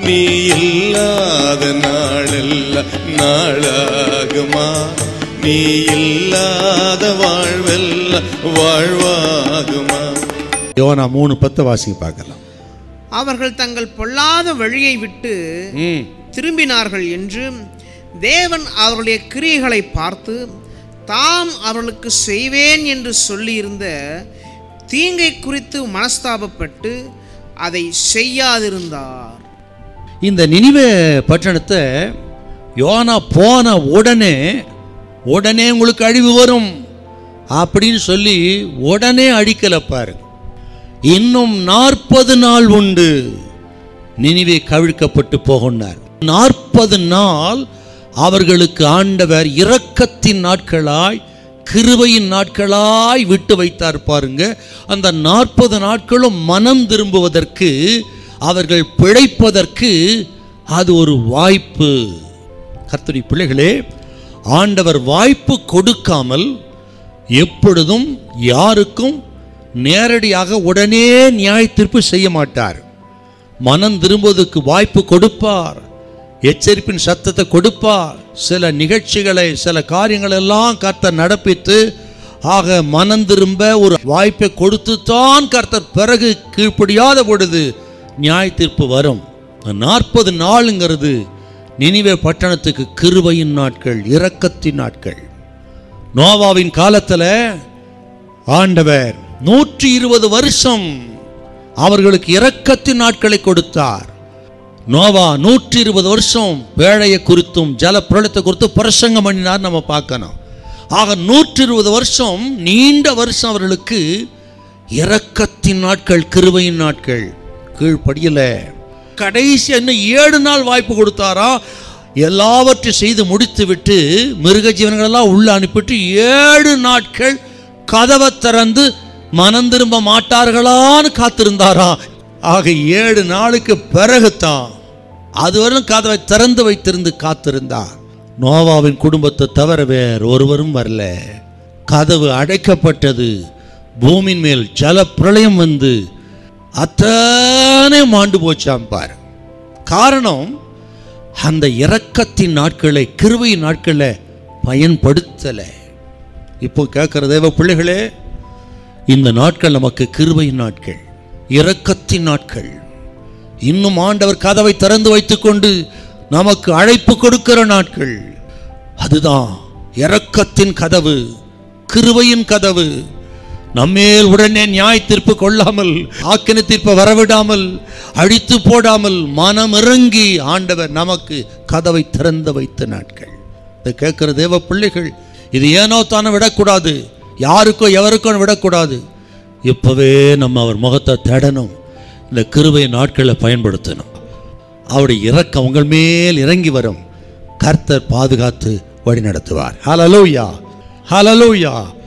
நீ இல்லாத நாளெல்லாம் நாளாகுமா நீ இல்லாத வாழ்வெல்லாம் வாழ்வாகுமா யோனா மூணு பத்து வாசிங்க பார்க்கலாம் அவர்கள் தங்கள் பொல்லாத வழியை விட்டு ம் திரும்பினார்கள் என்று தேவன் அவர்களுடைய கிரியைகளை பார்த்து தாம் அவர்களுக்கு செய்வேன் என்று சொல்லியிருந்த தீங்கை குறித்து மனஸ்தாபப்பட்டு அதை செய்யாதிருந்தார் இந்த நினிவே பட்டணத்தை யோனா போன உடனே உடனே உங்களுக்கு அழிவு வரும் அப்படின்னு சொல்லி உடனே அடிக்கல பாருங்க இன்னும் நாற்பது நாள் உண்டு நினிவே கவிழ்க்கப்பட்டு போகுன்னார் நாற்பது நாள் அவர்களுக்கு ஆண்டவர் இரக்கத்தின் நாட்களாய் கிருபையின் நாட்களாய் விட்டு வைத்தார் பாருங்க அந்த நாற்பது நாட்களும் மனம் திரும்புவதற்கு அவர்கள் பிழைப்பதற்கு அது ஒரு வாய்ப்பு கர்த்தரி பிள்ளைகளே ஆண்டவர் வாய்ப்பு கொடுக்காமல் எப்பொழுதும் யாருக்கும் நேரடியாக உடனே நியாய தீர்ப்பு செய்ய மாட்டார் மனம் திரும்புவதற்கு வாய்ப்பு கொடுப்பார் எச்சரிப்பின் சத்தத்தை கொடுப்பார் சில நிகழ்ச்சிகளை சில காரியங்கள் எல்லாம் கர்த்தர் நடப்பித்து ஆக மனம் திரும்ப ஒரு வாய்ப்பை கொடுத்து தான் கர்த்தர் பிறகு கீழ்ப்படியாத பொழுது நியாய தீர்ப்பு வரும் நாற்பது நாளுங்கிறது நினிவே பட்டணத்துக்கு கிருபையின் நாட்கள் இரக்கத்தின் நாட்கள் நோவாவின் காலத்துல ஆண்டவர் நூற்றி இருபது வருஷம் அவர்களுக்கு இரக்கத்தின் நாட்களை கொடுத்தார் நோவா நூற்றி இருபது வருஷம் வேழையை குறித்தும் ஜல பிரளயத்தை குறித்தும் பிரசங்கம் பண்ணினார் நம்ம பார்க்கணும் ஆக நூற்றி இருபது வருஷம் நீண்ட வருஷம் அவர்களுக்கு இரக்கத்தின் நாட்கள் கிருபையின் நாட்கள் கீழ்ப்படியல கடைசி இன்னும் ஏழு நாள் வாய்ப்பு கொடுத்தாரா எல்லாவற்றையும் செய்து முடித்து விட்டு மிருக ஜீவன்களெல்லாம் உள்ள அனுப்பிட்டு ஏழு நாட்கள் கதவை திறந்து மனம் திரும்ப மாட்டார்களான்னு காத்திருந்தாரா ஆக ஏழு நாளுக்கு பிறகுதான் அதுவரையும் கதவை திறந்து வைத்திருந்து காத்திருந்தார் நோவாவின் குடும்பத்தை தவிர வேறு ஒருவரும் வரல கதவு அடைக்கப்பட்டது பூமியின் மேல் ஜல பிரளயம் வந்து அத்தனை மாண்டு போச்சாம் பாரு காரணம் அந்த இரக்கத்தின் நாட்களை கிருபையின் நாட்களை பயன்படுத்தலை இப்போ கேட்கிற தேவ பிள்ளைகளே இந்த நாட்கள் நமக்கு கிருபையின் நாட்கள் இரக்கத்தின் நாட்கள் இன்னும் ஆண்டவர் கதவை திறந்து வைத்துக்கொண்டு நமக்கு அழைப்பு கொடுக்கிற நாட்கள் அதுதான் இரக்கத்தின் கதவு கிருபையின் கதவு நம்மேல் உடனே நியாய தீர்ப்பு கொள்ளாமல் ஆக்கின தீர்ப்பை வரவிடாமல் அழித்து போடாமல் மனம் இறங்கி ஆண்டவர் நமக்கு கதவை திறந்து வைத்த நாட்கள் இதை கேட்கிற தேவ பிள்ளைகள் இது ஏனோ தானே விடக்கூடாது யாருக்கோ எவருக்கோ விடக்கூடாது இப்பவே நம்ம அவர் முகத்தை தேடணும் இந்த கிருபை நாட்களை பயன்படுத்தணும் அவருடைய இரக்கம் உங்கள் மேல் இறங்கி வரும் கர்த்தர் பாதுகாத்து வழி நடத்துவார் ஹலலூயா ஹலலூயா